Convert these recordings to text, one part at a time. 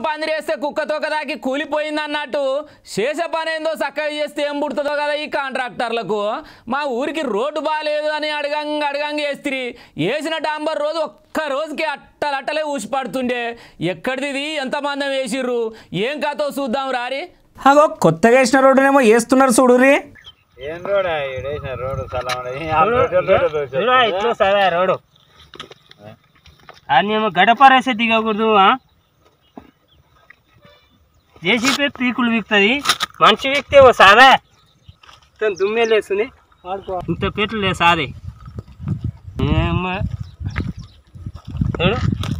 పందిరేస్తే కుక్కతో కదాకి కూలిపోయింది అన్నట్టు చేసే పని ఏందో చక్కగా చేస్తే ఏం పుడుతుందో కదా ఈ కాంట్రాక్టర్లకు మా ఊరికి రోడ్డు బాగాలేదు అని అడగంగా అడగంగా వేస్తిరి వేసిన డాంబర్ రోజు ఒక్క రోజుకి అట్టలట్టలే ఊసి పడుతుండే ఎక్కడిది ఎంతమంది వేసిర్రు ఏం కథో చూద్దాం రారి అగో కొత్తగా వేసిన రోడ్డునేమో వేస్తున్నారు చూడురి ఏం రోడ్ వేసిన రోడ్ చూడు, ఇట్లా సరే రోడ్డు అని ఏమో గడపరేసే దిగకూడదు జేసీపీ పీకులు వీక్తుంది మనిషి వీక్తే ఓ సాదా మొత్తం దుమ్మే లేస్తుంది ఇంత పెట్లు లేదు సాదే ఏమ్మా. చూడు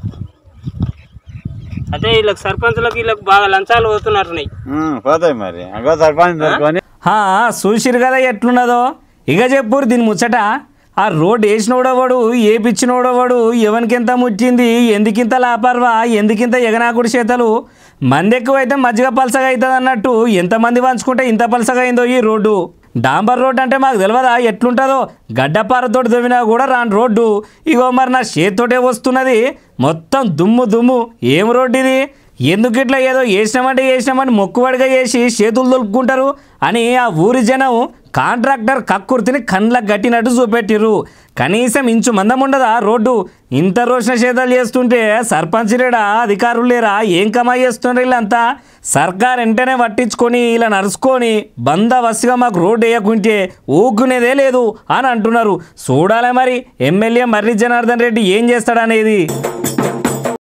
అదే వీళ్ళకి సర్పంచులకు వీళ్ళకి బాగా లంచాలు పోతున్నట్టున్నాయి పోతాయి మరి అగో సర్పంచ్ దొరుకుని హా, చూసిరు కదా ఎట్లున్నదో ఇక చెప్పురు దీని ముచ్చట ఆ రోడ్ వేసినోడవాడు ఏపిచ్చినోడవాడు ఎవరికింత ముట్టింది ఎందుకింత లాపర్వా ఎందుకింత ఎగనాకుడి చేతలు మంది ఎక్కువైతే మజ్జిగ పలసగా అవుతుంది అన్నట్టు ఎంతమంది పంచుకుంటే ఇంత పలసగా అయిందో ఈ రోడ్డు డాంబర్ రోడ్ అంటే మాకు తెలియదా ఎట్లుంటుందో గడ్డపారతోటి దవ్వినా కూడా రాని రోడ్డు ఇగో మరి నా చేతితోటే వస్తున్నది మొత్తం దుమ్ము దుమ్ము ఏం రోడ్డు ఇది ఎందుకు ఇట్లా ఏదో వేసినామంటే వేసినామని మొక్కుబడిగా చేసి చేతులు దొలుపుకుంటారు అని ఆ ఊరి జనం కాంట్రాక్టర్ కక్కుర్తిని కండ్లకు గట్టినట్టు చూపెట్టిర్రు కనీసం ఇంచు మందం ఉండదా రోడ్డు ఇంత రోషణ చేతాలు చేస్తుంటే సర్పంచ్ లేడా అధికారులు లేరా ఏం కమాయి చేస్తున్నారు వీళ్ళంతా సర్కార్ వెంటనే పట్టించుకొని ఇలా నడుచుకొని బందవస్తుగా మాకు రోడ్డు వేయకుంటే ఊగునేదే లేదు అని అంటున్నారు చూడాలి మరి ఎమ్మెల్యే మర్రి జనార్దన్ రెడ్డి ఏం చేస్తాడనేది